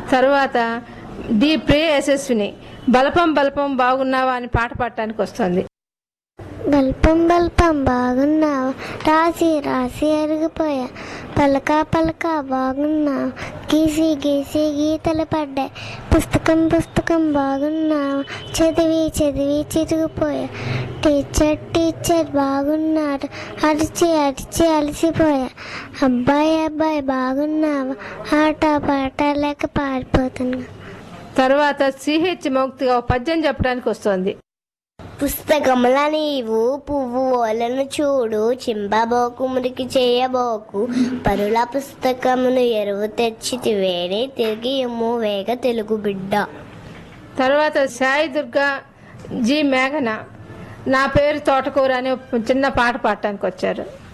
తర్వాత డి ప్రియ యశస్విని బలపం బలపం బాగున్నావా అని పాట పాడటానికి వస్తుంది బల్పం బల్పం బాగున్నావు రాసి రాసి అరిగిపోయా పలక పలక బాగున్నావు గీసి గీసి గీతలు పడ్డాయి పుస్తకం పుస్తకం బాగున్నావు చదివి చదివి చిరిగిపోయా టీచర్ టీచర్ బాగున్నారు అరిచి అరిచి అలసిపోయా అబ్బాయి అబ్బాయి బాగున్నావు ఆట పాట లేక పారిపోతున్నా తర్వాత సిహెచ్ మౌక్తిగా ఒక పద్యం చెప్పడానికి వస్తుంది పుస్తకముల నీవు పువ్వు ఓలను చూడు చింపబోకు మురికి చేయబోకు పరుల పుస్తకమును ఎరువు తెచ్చి వేడి తిరిగి ఎమ్ము వేగ తెలుగు బిడ్డ తర్వాత సాయి దుర్గా జి మేఘన నా పేరు తోటకూర అని ఒక చిన్న పాట పాడటానికి వచ్చారు